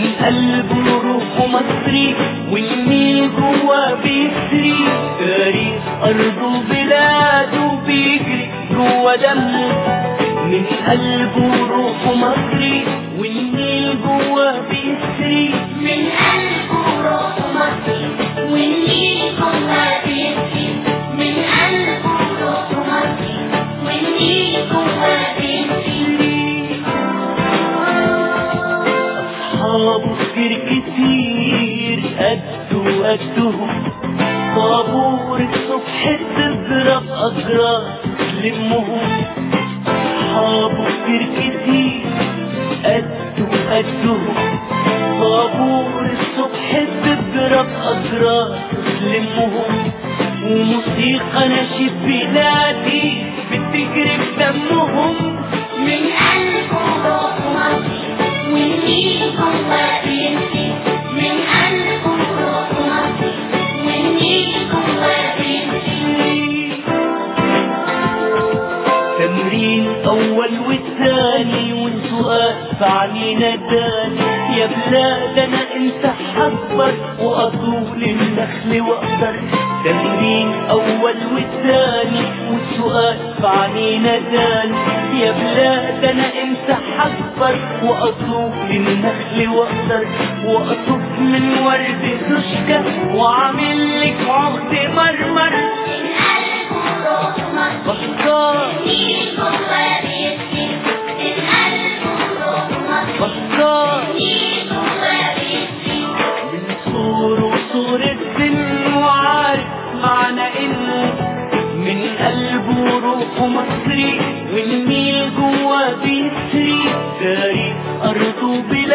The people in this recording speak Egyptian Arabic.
قلبه روحه مصري والنيل جوا بيسري تاريخ أرضه بلاده بيجري جوا دمه من قلبه روحه مصري والنيل جوا بيسري من قلبه روح مصري والنيل جوا بيسري من قلبه روح مصري والنيل جوا بيسري أصحابه كتير كتير قدوا قدهم طابور الصبح تضرب أجراس تلمهم أصحابه كتير كتير قدوا قدهم طابور الصبح تضرب أجراس تلمهم وموسيقى نشيد بلادي بتجري بدمهم من قلبه روح مصري والنيل جوا بيسري من قلبه روح مصري والنيل جوا بيسري تمرين أول والثاني وانتوا علينا داني يا بلاد أنا أنت حبر وأطول النخل وأقدر تمرين أول والثاني والسؤال علينا داني يا بلاد أنا أنت حبر وأطول النخل وأقدر وأطف من ورد رشكة وأعمل لك عقد مرمر من قلبه روح مصري بختار والنيل جوا بيسري من قلبه روح مصري بختار والنيل جوا بيسري من صور وصور السن وعارف معنى انه من قلبه روحه مصري والنيل جوا بيسري تاريخ ارضه بلا